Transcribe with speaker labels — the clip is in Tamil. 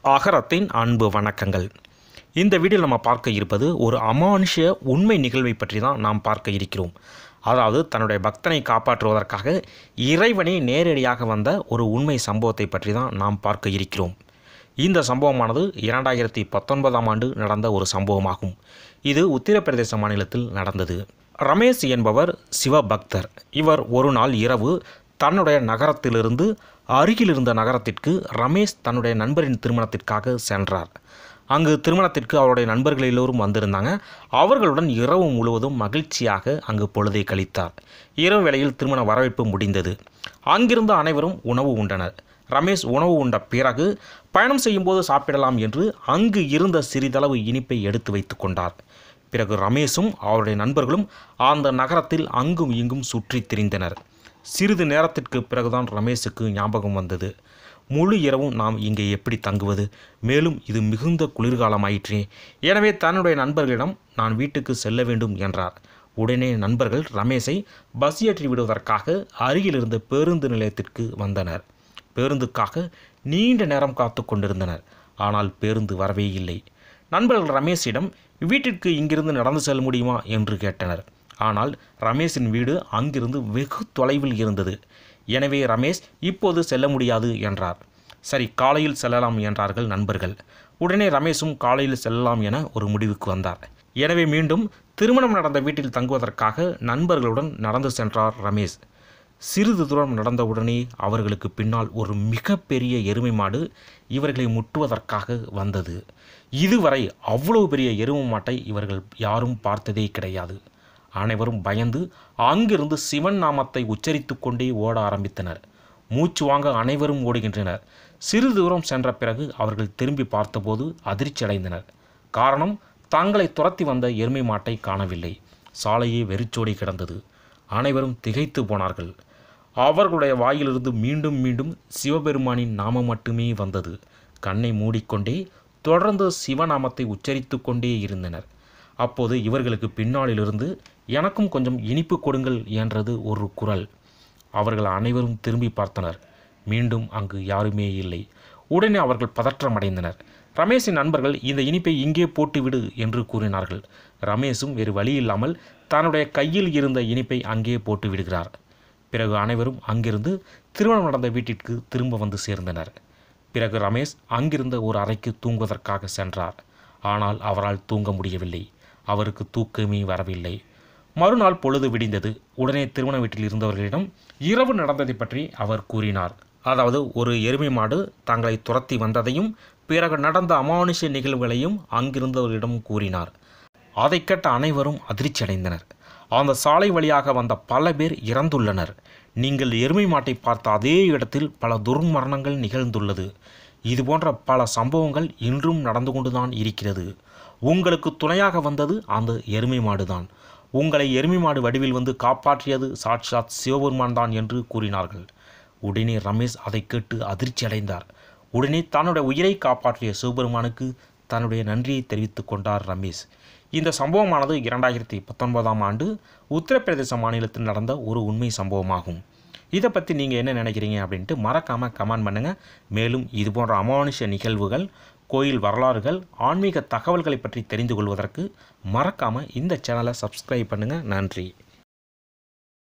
Speaker 1: அகரத்தின் அன்பு வணக்கங்கள் இந்த வீடியோவில் நம்ம பார்க்க இருப்பது ஒரு அமானுஷ்ய உண்மை நிகழ்வை பற்றி தான் நாம் பார்க்க இருக்கிறோம் அதாவது தன்னுடைய பக்தனை காப்பாற்றுவதற்காக இறைவனே நேரடியாக வந்த ஒரு உண்மை சம்பவத்தை பற்றி தான் நாம் பார்க்க இருக்கிறோம் இந்த சம்பவமானது இரண்டாயிரத்தி பத்தொன்பதாம் ஆண்டு நடந்த ஒரு சம்பவமாகும் இது உத்தரப்பிரதேச மாநிலத்தில் நடந்தது ரமேஷ் என்பவர் சிவபக்தர் இவர் ஒரு நாள் இரவு தன்னுடைய நகரத்திலிருந்து அருகில் இருந்த நகரத்திற்கு ரமேஷ் தன்னுடைய நண்பரின் திருமணத்திற்காக சென்றார் அங்கு திருமணத்திற்கு அவருடைய நண்பர்கள் எல்லோரும் வந்திருந்தாங்க அவர்களுடன் இரவு முழுவதும் மகிழ்ச்சியாக அங்கு பொழுதை கழித்தார் இரவு வேளையில் திருமண வரவேற்பு முடிந்தது அங்கிருந்த அனைவரும் உணவு உண்டனர் ரமேஷ் உணவு உண்ட பிறகு பயணம் செய்யும்போது சாப்பிடலாம் என்று அங்கு இருந்த சிறிதளவு இனிப்பை எடுத்து வைத்து கொண்டார் பிறகு ரமேஷும் அவருடைய நண்பர்களும் அந்த நகரத்தில் அங்கும் இங்கும் சுற்றித் திரிந்தனர் சிறிது நேரத்திற்கு பிறகுதான் ரமேஷுக்கு ஞாபகம் வந்தது முழு இரவும் நாம் இங்கே எப்படி தங்குவது மேலும் இது மிகுந்த குளிர்காலமாயிற்றே எனவே தன்னுடைய நண்பர்களிடம் நான் வீட்டுக்கு செல்ல வேண்டும் என்றார் உடனே நண்பர்கள் ரமேஷை பஸ் ஏற்றி விடுவதற்காக அருகில் இருந்த பேருந்து நிலையத்திற்கு வந்தனர் பேருந்துக்காக நீண்ட நேரம் காத்து கொண்டிருந்தனர் ஆனால் பேருந்து வரவே இல்லை நண்பர்கள் ரமேஷிடம் வீட்டிற்கு இங்கிருந்து நடந்து செல்ல முடியுமா என்று கேட்டனர் ஆனால் ரமேஷின் வீடு அங்கிருந்து வெகு தொலைவில் இருந்தது எனவே ரமேஷ் இப்போது செல்ல முடியாது என்றார் சரி காலையில் செல்லலாம் என்றார்கள் நண்பர்கள் உடனே ரமேஷும் காலையில் செல்லலாம் என ஒரு முடிவுக்கு வந்தார் எனவே மீண்டும் திருமணம் நடந்த வீட்டில் தங்குவதற்காக நண்பர்களுடன் நடந்து சென்றார் ரமேஷ் சிறிது தூரம் நடந்தவுடனே அவர்களுக்கு பின்னால் ஒரு மிகப்பெரிய எருமை மாடு இவர்களை முட்டுவதற்காக வந்தது இதுவரை அவ்வளவு பெரிய எருமை மாட்டை இவர்கள் யாரும் பார்த்ததே கிடையாது அனைவரும் பயந்து அங்கிருந்து சிவன் நாமத்தை உச்சரித்து கொண்டே ஓட ஆரம்பித்தனர் மூச்சு வாங்க அனைவரும் ஓடுகின்றனர் சிறிது தூரம் சென்ற பிறகு அவர்கள் திரும்பி பார்த்தபோது அதிர்ச்சி அடைந்தனர் காரணம் தங்களை துரத்தி வந்த எருமை மாட்டை காணவில்லை சாலையே வெறிச்சோடி கிடந்தது அனைவரும் திகைத்து போனார்கள் அவர்களுடைய வாயிலிருந்து மீண்டும் மீண்டும் சிவபெருமானின் நாமம் மட்டுமே வந்தது கண்ணை மூடிக்கொண்டே தொடர்ந்து சிவநாமத்தை உச்சரித்து கொண்டே இருந்தனர் அப்போது இவர்களுக்கு பின்னாளிலிருந்து எனக்கும் கொஞ்சம் இனிப்பு கொடுங்கள் என்றது ஒரு குரல் அவர்கள் அனைவரும் திரும்பி பார்த்தனர் மீண்டும் அங்கு யாருமே இல்லை உடனே அவர்கள் பதற்றமடைந்தனர் ரமேஷின் நண்பர்கள் இந்த இனிப்பை இங்கே போட்டுவிடு என்று கூறினார்கள் ரமேஷும் வேறு வழி இல்லாமல் தன்னுடைய கையில் இருந்த இனிப்பை அங்கே போட்டு விடுகிறார் பிறகு அனைவரும் அங்கிருந்து திருமணம் நடந்த வீட்டிற்கு திரும்ப வந்து சேர்ந்தனர் பிறகு ரமேஷ் அங்கிருந்த ஒரு அறைக்கு தூங்குவதற்காக சென்றார் ஆனால் அவரால் தூங்க முடியவில்லை அவருக்கு தூக்கமே வரவில்லை மறுநாள் பொழுது விடிந்தது உடனே திருமண வீட்டில் இருந்தவர்களிடம் இரவு நடந்ததை பற்றி அவர் கூறினார் அதாவது ஒரு எருமை மாடு தங்களை துரத்தி வந்ததையும் பிறகு நடந்த அமானுஷ நிகழ்வுகளையும் அங்கிருந்தவர்களிடம் கூறினார் அதை கேட்ட அனைவரும் அதிர்ச்சி அடைந்தனர் அந்த சாலை வழியாக வந்த பல பேர் இறந்துள்ளனர் நீங்கள் எருமை மாட்டை பார்த்த அதே இடத்தில் பல துர்மரணங்கள் நிகழ்ந்துள்ளது இதுபோன்ற பல சம்பவங்கள் இன்றும் நடந்து கொண்டுதான் இருக்கிறது உங்களுக்கு துணையாக வந்தது அந்த எருமை மாடுதான் உங்களை எருமை மாடு வடிவில் வந்து காப்பாற்றியது சாட்சாத் சிவபெருமான் தான் என்று கூறினார்கள் உடனே ரமேஷ் அதை கேட்டு அதிர்ச்சி அடைந்தார் உடனே தன்னுடைய உயிரை காப்பாற்றிய சிவபெருமானுக்கு தன்னுடைய நன்றியை தெரிவித்துக் கொண்டார் ரமேஷ் இந்த சம்பவமானது இரண்டாயிரத்தி பத்தொன்பதாம் ஆண்டு உத்தரப்பிரதேச மாநிலத்தில் நடந்த ஒரு உண்மை சம்பவமாகும் இதை பற்றி நீங்கள் என்ன நினைக்கிறீங்க அப்படின்ட்டு மறக்காமல் கமெண்ட் பண்ணுங்கள் மேலும் இது போன்ற அமானுஷ நிகழ்வுகள் கோயில் வரலாறுகள் ஆன்மீக தகவல்களை பற்றி தெரிந்து கொள்வதற்கு மறக்காமல் இந்த சேனலை சப்ஸ்கிரைப் பண்ணுங்கள் நன்றி